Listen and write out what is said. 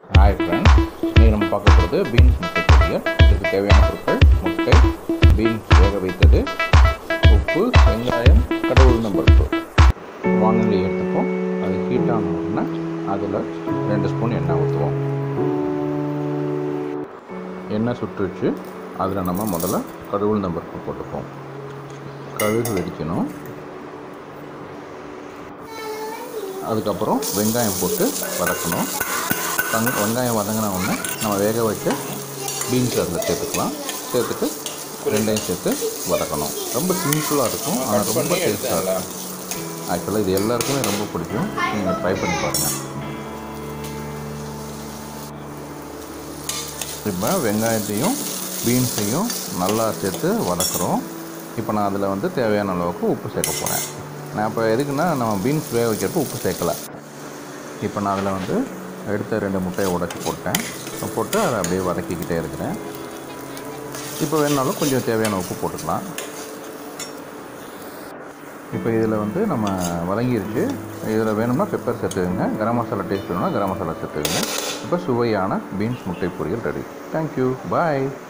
hi friends நீங்கள் நம்ம பார்க்க போகிறது பீன்ஸ் முட்டை பொரியல் இதுக்கு தேவையான பொருட்கள் முட்டை பீன்ஸ் வேக வைத்தது உப்பு வெங்காயம் கடவுள் உளுந்தம் பருப்பு வானொலி எடுத்துப்போம் அது ஹீட் ஆன உடனே அதில் ரெண்டு ஸ்பூன் எண்ணெய் ஊற்றுவோம் எண்ணெய் சுட்டுச்சு அதில் நம்ம முதல்ல கடவுள் உளுந்தம் பருப்பு போட்டுப்போம் கடுகு வெடிக்கணும் அதுக்கப்புறம் வெங்காயம் போட்டு வதக்கணும் வெங்க- வெங்காயம் வதங்கின உடனே நம்ம வேக வச்ச பீன்ஸ் அதில் சேர்த்துக்கலாம் சேர்த்துட்டு ரெண்டையும் சேர்த்து வதக்கணும் ரொம்ப சிம்பிளாக இருக்கும் ஆனால் ரொம்ப டேஸ்ட்டாக இருக்கும் ஆக்சுவலாக இது எல்லாருக்குமே ரொம்ப பிடிக்கும் நீங்கள் ட்ரை பண்ணி பாருங்கள் இப்போ வெங்காயத்தையும் பீன்ஸையும் நல்லா சேர்த்து வதக்குறோம் இப்போ நான் அதில் வந்து தேவையான அளவுக்கு உப்பு சேர்க்க போகிறேன் நான் இப்போ எதுக்குன்னா நம்ம பீன்ஸ் வேக வைக்கிறப்ப உப்பு சேர்க்கலை இப்போ நான் அதில் வந்து எடுத்த ரெண்டு முட்டையை உடைச்சி போட்டேன் போட்டு அதை அப்படியே வதக்கிக்கிட்டே இருக்கிறேன் இப்போ வேணுனாலும் கொஞ்சம் தேவையான உப்பு போட்டுக்கலாம் இப்போ இதில் வந்து நம்ம வதங்கிருச்சு இதில் வேணும்னா பெப்பர் சேர்த்துக்கங்க கரம் மசாலா டேஸ்ட் வேணும்னா கரம் மசாலா சேர்த்துக்கங்க இப்போ சுவையான பீன்ஸ் முட்டை பொரியல் ரெடி தேங்க்யூ பாய்